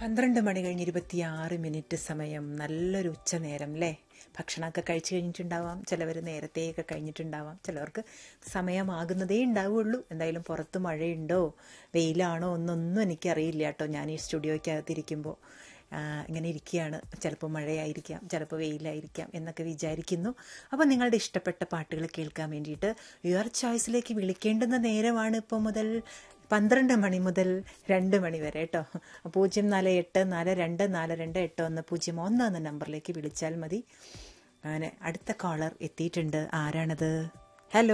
പന്ത്രണ്ട് മണി കഴിഞ്ഞ് ഇരുപത്തിയാറ് മിനിറ്റ് സമയം നല്ലൊരു ഉച്ച നേരം അല്ലേ ഭക്ഷണമൊക്കെ കഴിച്ചു കഴിഞ്ഞിട്ടുണ്ടാവാം ചിലവർ നേരത്തെയൊക്കെ കഴിഞ്ഞിട്ടുണ്ടാവാം ചിലവർക്ക് സമയമാകുന്നതേ ഉണ്ടാവുള്ളൂ എന്തായാലും പുറത്ത് മഴയുണ്ടോ വെയിലാണോ എന്നൊന്നും എനിക്കറിയില്ല കേട്ടോ ഞാൻ ഈ സ്റ്റുഡിയോയ്ക്കകത്തിരിക്കുമ്പോൾ ഇങ്ങനെ ഇരിക്കുകയാണ് ചിലപ്പോൾ മഴയായിരിക്കാം ചിലപ്പോൾ വെയിലായിരിക്കാം എന്നൊക്കെ വിചാരിക്കുന്നു അപ്പോൾ നിങ്ങളുടെ ഇഷ്ടപ്പെട്ട പാട്ടുകൾ കേൾക്കാൻ വേണ്ടിയിട്ട് യുവർ ചോയ്സിലേക്ക് വിളിക്കേണ്ടുന്ന നേരമാണ് ഇപ്പോൾ മുതൽ പന്ത്രണ്ട് മണി മുതൽ രണ്ട് മണി വരെ കേട്ടോ പൂജ്യം നാല് എട്ട് നാല് രണ്ട് നാല് രണ്ട് എട്ട് ഒന്ന് പൂജ്യം ഒന്ന് എന്ന നമ്പറിലേക്ക് വിളിച്ചാൽ മതി അങ്ങനെ അടുത്ത കോളർ എത്തിയിട്ടുണ്ട് ആരാണത് ഹലോ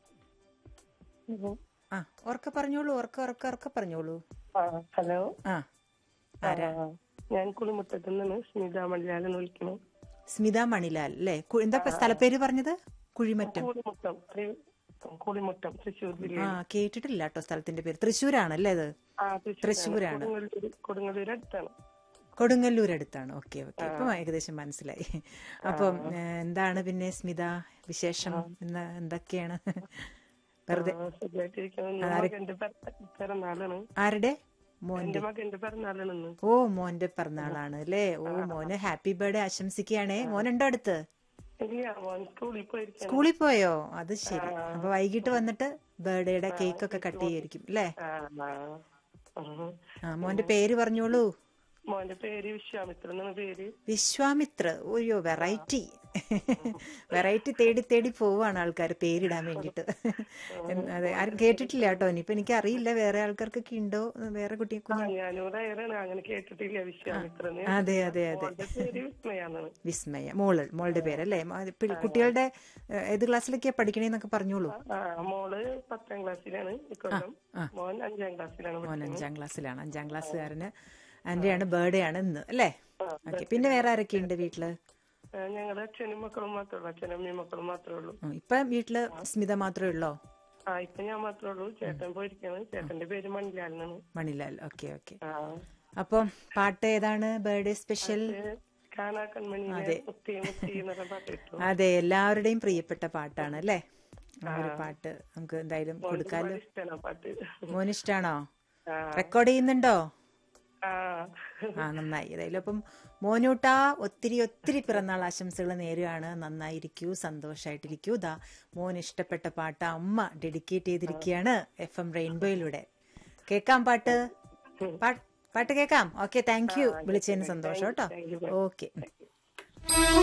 ആ ഉറക്കെ പറഞ്ഞോളൂ ഉറക്കെ ഉറക്കെ ഉറക്കെ പറഞ്ഞോളൂ ആ, ഹലോ ആ ആരാ ആ, ഞാൻ കുളിമുറ്റത്ത് നിന്നാണ് സ്മിത മലയാളം വിളിക്കുന്നത് സ്മിത മണിലാൽ അല്ലേ കു- എന്താ ഇപ്പൊ സ്ഥലപ്പേര് പറഞ്ഞത് കുഴിമറ്റം കുളിമുറ്റം ത്രി- കുളിമുറ്റം തൃശ്ശൂർ ജില്ല ആ കേട്ടിട്ടില്ല കേട്ടോ സ്ഥലത്തിന്റെ പേര് തൃശ്ശൂരാണല്ലേ അത് ആ തൃശ്ശൂർ തൃശ്ശൂരാണ് കൊടുങ്ങല്ലൂർ കൊടുങ്ങല്ലൂർ അടുത്താണ് കൊടുങ്ങല്ലൂർ അടുത്താണ് ഓക്കെ ഓക്കെ ഇപ്പം ഏകദേശം മനസ്സിലായി അപ്പം ഏ, എന്താണ് പിന്നെ സ്മിത വിശേഷം ഇന്ന് എന്തൊക്കെയാണ് വെറുതെ ആ, സുഖമായിട്ടിരിക്കുന്നു ഇന്ന് മകന്റെ പിറ- പിറന്നാളാണ് ആരുടെ മോൻ എന്റെ മകന്റെ പിറന്നാളാണ് ഇന്ന് ഓ മോന്റെ പിറന്നാളാണ് അല്ലേ ഓ മോന് ഹാപ്പി ബർത്ത്ഡേ ആശംസിക്കുകയാണേ മോനുണ്ടോ അടുത്ത് ഇല്ല മോൻ സ്കൂളിൽ പോയിരിക്കാണ് സ്കൂളിൽ പോയോ അത് ശരി അപ്പൊ വൈകിട്ട് വന്നിട്ട് ബർത്ത്ഡേയുടെ കേക്ക് ഒക്കെ കട്ട് ചെയ്യായിരിക്കും അല്ലേ ആ, ആ. ഉം. ആ മോന്റെ പേര് പറഞ്ഞോളൂ മോന്റെ പേര് വിശ്വാമിത്ര എന്നാണ് പേര് വിശ്വാമിത്ര ഓയോ വെറൈറ്റി വെറൈറ്റി തേടി തേടി പോവാണ് ആൾക്കാർ പേരിടാൻ വേണ്ടിട്ട് അതെ ആരും കേട്ടിട്ടില്ല കേട്ടോ ഇനിയിപ്പൊ എനിക്ക് അറിയില്ല വേറെ ആൾക്കാർക്കൊക്കെ ഉണ്ടോ വേറെ കുട്ടി ആ ഞാനിവിടെ ഏറാണ് അങ്ങനെ കേട്ടിട്ടില്ല വിശ്വാമിത്ര അതെ അതെ അതെ മോന്റെ പേര് വിസ്മയാന്നാണ് വിസ്മയ മോള് മോളുടെ പേരല്ലേ മ- അത് പി- കുട്ടികളുടെ ഏഹ്, ഏത് ക്ലാസ്സിലൊക്കെയാ പഠിക്കണേന്നൊക്കെ പറഞ്ഞോളൂ ആ മോള് പത്താം ക്ലാസ്സിലാണ് ഇക്കൊല്ലം മോൻ അഞ്ചാം ക്ലാസ്സിലാണ് മോൻ അഞ്ചാം ക്ലാസ്സിലാണ് അഞ്ചാം ക്ലാസ്സുകാരന് അതിന്റെയാണ് ബർത്ത്ഡേ ആണ് ഇന്ന് അല്ലേ ഓക്കെ പിന്നെ വേറെ ആരൊക്കെയുണ്ട് വീട്ടില് ആ, ഞങ്ങള് അച്ഛനും മക്കളും മാത്രമേ ഉള്ളൂ അച്ഛനും അമ്മയും മക്കളും മാത്രമേ ഉള്ളൂ ഉം, ഇപ്പൊ വീട്ടില് സ്മിത മാത്രമേ ഉള്ളോ ആ ഇപ്പൊ ഞാൻ മാത്രമേ ഉള്ളൂ ചേട്ടൻ പോയിരിക്കാണ് ചേട്ടന്റെ പേര് മണിലാലിനാണ് മണിലാൽ ഓക്കെ ഓക്കെ ആ അപ്പം പാട്ട് ഏതാണ് ബർത്ത്ഡേ സ്പെഷ്യൽ ഇത് കാണാ കൺമണിയിലെ മുത്തി മുത്തി എന്നുള്ള പാട്ട് കിട്ടും അതെ എല്ലാവരുടെയും പ്രിയപ്പെട്ട പാട്ടാണ് അല്ലേ ആ ഒരു പാട്ട് നമുക്ക് എന്തായാലും കൊടുക്കാലോ ഇഷ്ടമാണ് ആ പാട്ട് മോനിഷ്ടാണോ ആ റെക്കോർഡ് ചെയ്യുന്നുണ്ടോ ആ ആ നന്നായി ഏതായാലും അപ്പം മോനൂട്ടാ ഒത്തിരി ഒത്തിരി പിറന്നാൾ ആശംസകൾ നേരുകയാണ് നന്നായിരിക്കൂ സന്തോഷമായിട്ടിരിക്കൂ ദാ മോൻ ഇഷ്ടപ്പെട്ട പാട്ട് അമ്മ ഡെഡിക്കേറ്റ് ചെയ്തിരിക്കുകയാണ് എഫ് എം റെയിൻബോയിലൂടെ കേക്കാം പാട്ട് പാ- പാട്ട് കേക്കാം ഓക്കെ താങ്ക് യു വിളിച്ചതിന് സന്തോഷം കേട്ടോ ഓക്കെ